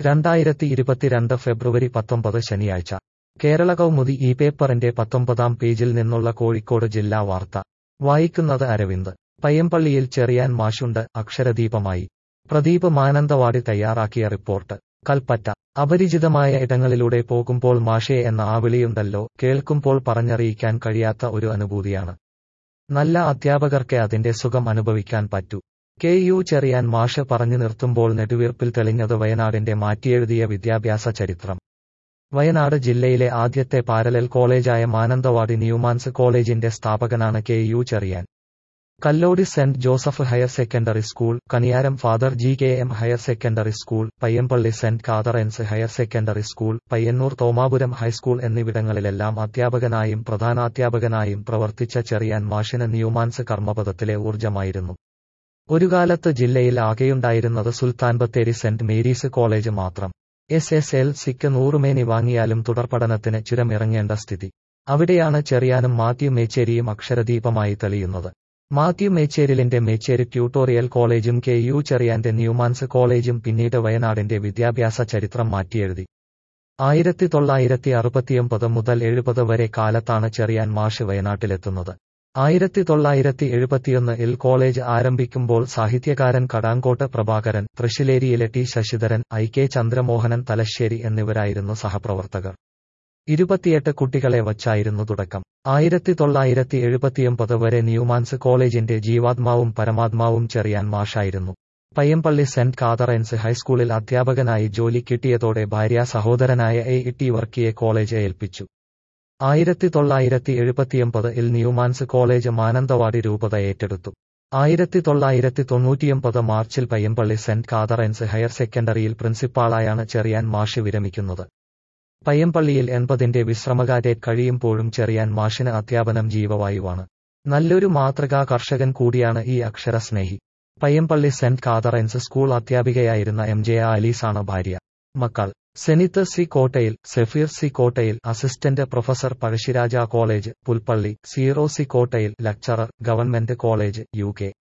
രണ്ടായിരത്തി ഇരുപത്തിരണ്ട് ഫെബ്രുവരി പത്തൊമ്പത് ശനിയാഴ്ച കേരള കൗമുദി ഈ പേപ്പറിന്റെ പത്തൊമ്പതാം പേജിൽ നിന്നുള്ള കോഴിക്കോട് ജില്ലാ വാർത്ത വായിക്കുന്നത് അരവിന്ദ് പയ്യമ്പള്ളിയിൽ ചെറിയാൻ മാഷുണ്ട് അക്ഷരദീപമായി പ്രദീപ് മാനന്തവാടി തയ്യാറാക്കിയ റിപ്പോർട്ട് കൽപ്പറ്റ അപരിചിതമായ ഇടങ്ങളിലൂടെ പോകുമ്പോൾ മാഷേ എന്ന ആ വിളിയുണ്ടല്ലോ കേൾക്കുമ്പോൾ പറഞ്ഞറിയിക്കാൻ കഴിയാത്ത ഒരു അനുഭൂതിയാണ് നല്ല അധ്യാപകർക്ക് അതിന്റെ സുഖം അനുഭവിക്കാൻ പറ്റൂ കെ യു ചെറിയാൻ മാഷ് പറഞ്ഞു നിർത്തുമ്പോൾ നെടുവീർപ്പിൽ തെളിഞ്ഞത് വയനാടിന്റെ മാറ്റിയെഴുതിയ വിദ്യാഭ്യാസ ചരിത്രം വയനാട് ജില്ലയിലെ ആദ്യത്തെ പാരലൽ കോളേജായ മാനന്തവാടി ന്യൂമാൻസ് കോളേജിന്റെ സ്ഥാപകനാണ് K U Cherian Kallody saint Joseph higher secondary school Kaniyaram father G K M higher secondary school Payyampally saint Catherine's higher secondary school Payyannur Thomapuram high school എന്നിവിടങ്ങളിലെല്ലാം അധ്യാപകനായും പ്രധാനാധ്യാപകനായും പ്രവർത്തിച്ച ചെറിയാൻ മാഷിന് ന്യൂമാൻസ് കർമ്മപദത്തിലെ ഊർജ്ജമായിരുന്നു ഒരു കാലത്ത് ജില്ലയിൽ ആകെയുണ്ടായിരുന്നത് Sultan Bathery saint Mary's college മാത്രം എസ് എസ് എൽ സിക്ക് നൂറുമേനി വാങ്ങിയാലും തുടർപഠനത്തിന് ചുരമിറങ്ങേണ്ട സ്ഥിതി അവിടെയാണ് ചെറിയാനും മാത്യു മേച്ചേരിയും അക്ഷരദീപമായി തെളിയുന്നത് മാത്യു മേച്ചേരിലിന്റെ മേച്ചേരി ട്യൂട്ടോറിയൽ കോളേജും കെ യു ചെറിയാന്റെ ന്യൂമാൻസ് കോളേജും പിന്നീട് വയനാടിന്റെ വിദ്യാഭ്യാസ ചരിത്രം മാറ്റിയെഴുതി ആയിരത്തി തൊള്ളായിരത്തി അറുപത്തിയൊമ്പത് മുതൽ എഴുപത് വരെ കാലത്താണ് ചെറിയാൻ മാഷ് വയനാട്ടിലെത്തുന്നത് ആയിരത്തി തൊള്ളായിരത്തി എഴുപത്തിയൊന്ന് ഇൽ കോളേജ് ആരംഭിക്കുമ്പോൾ സാഹിത്യകാരൻ കടാങ്കോട്ട് പ്രഭാകരൻ തൃശ്ശിലേരിയിലെ T Sasidharan I K Chandramohanan Thalassery എന്നിവരായിരുന്നു സഹപ്രവർത്തകർ ഇരുപത്തിയെട്ട് കുട്ടികളെ വച്ചായിരുന്നു തുടക്കം ആയിരത്തി തൊള്ളായിരത്തി എഴുപത്തിയൊമ്പത് വരെ ന്യൂമാൻസ് കോളേജിന്റെ ജീവാത്മാവും പരമാത്മാവും ചെറിയാൻ മാഷായിരുന്നു പയ്യമ്പള്ളി സെന്റ് കാതറൻസ് ഹൈസ്കൂളിൽ അധ്യാപകനായി ജോലി കിട്ടിയതോടെ ഭാര്യ സഹോദരനായ എ ഇട്ടി വർക്കിയെ കോളേജ് ഏൽപ്പിച്ചു ആയിരത്തി തൊള്ളായിരത്തി എഴുപത്തിയൊമ്പത് ഇൽ ന്യൂമാൻസ് കോളേജ് മാനന്തവാടി രൂപത ഏറ്റെടുത്തു ആയിരത്തി തൊള്ളായിരത്തി തൊണ്ണൂറ്റിയൊമ്പത് മാർച്ചിൽ പയ്യമ്പള്ളി സെന്റ് കാതറൻസ് ഹയർ സെക്കൻഡറിയിൽ പ്രിൻസിപ്പാളായാണ് ചെറിയാൻ മാഷ് വിരമിക്കുന്നത് പയ്യമ്പള്ളിയിൽ എൺപതിന്റെ വിശ്രമകാരേറ്റ് കഴിയുമ്പോഴും ചെറിയാൻ മാഷിന് അധ്യാപനം ജീവവായുവാണ് നല്ലൊരു മാതൃകാ കർഷകൻ കൂടിയാണ് ഈ അക്ഷരസ്നേഹി പയ്യമ്പള്ളി സെന്റ് കാതറൻസ് സ്കൂൾ അധ്യാപികയായിരുന്ന എം ജെ ആലീസാണ് ഭാര്യ മക്കൾ Zenith C Kottayil Sefeer C Kottayil assistant professor Pazhassiraja college Pulpally Sero C Kottayil lecturer government college U K